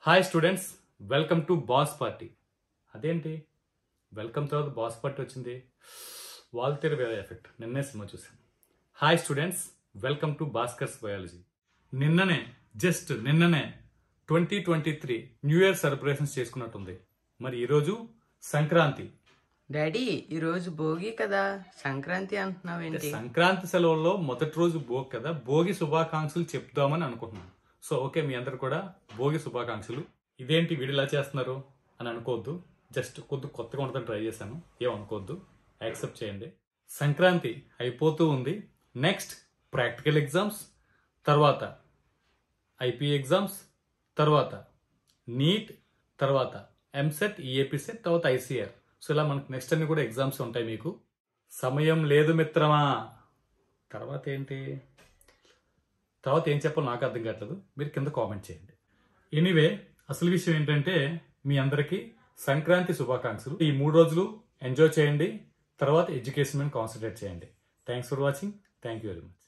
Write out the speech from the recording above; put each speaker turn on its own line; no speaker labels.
hi students welcome to boss party అదేంటి welcome తర్వాత boss party వచ్చింది వాల్తేర్ వేరే ఎఫెక్ట్ నిన్నే సినిమా చూసాను hi students welcome to Bhaskar's biology నిన్ననే జస్ట్ నిన్ననే twenty twenty three new year celebrations చేసుకున్నట్టుంది మరి ఈరోజు సంక్రాంతి
డాడీ ఈరోజు భోగి కదా సంక్రాంతి
అంటే
అంటున్నావేంటి
సంక్రాంతి సెలవుల్లో మొదటి రోజు భోగి కదా భోగి శుభాకాంక్షలు చెప్దామని అనుకుంటున్నాను సో ఓకే మీ అందరు కూడా భోగి శుభాకాంక్షలు ఇదేంటి వీడిలా చేస్తున్నారు అని అనుకోవద్దు జస్ట్ కొద్ది కొత్తగా ఉండదని ట్రై చేశాను ఏమనుకోవద్దు యాక్సెప్ట్ చేయండి సంక్రాంతి అయిపోతూ ఉంది నెక్స్ట్ ప్రాక్టికల్ ఎగ్జామ్స్ తర్వాత ఐపీ ఎగ్జామ్స్ తర్వాత నీట్ తర్వాత ఎంసెట్ ఈఏపీ సెట్ తర్వాత ఐసీఆర్ సో ఇలా మనకు నెక్స్ట్ అన్ని కూడా ఎగ్జామ్స్ ఉంటాయి మీకు సమయం లేదు మిత్రమా తర్వాత ఏంటి తర్వాత ఏం చెప్పాలో నాకు అర్థం కావట్లేదు మీరు కింద కామెంట్ చేయండి ఎనీవే అసలు విషయం ఏంటంటే మీ అందరికీ సంక్రాంతి శుభాకాంక్షలు ఈ మూడు రోజులు ఎంజాయ్ చేయండి తర్వాత ఎడ్యుకేషన్ మీద కాన్సన్ట్రేట్ చేయండి thanks for watching thank you very much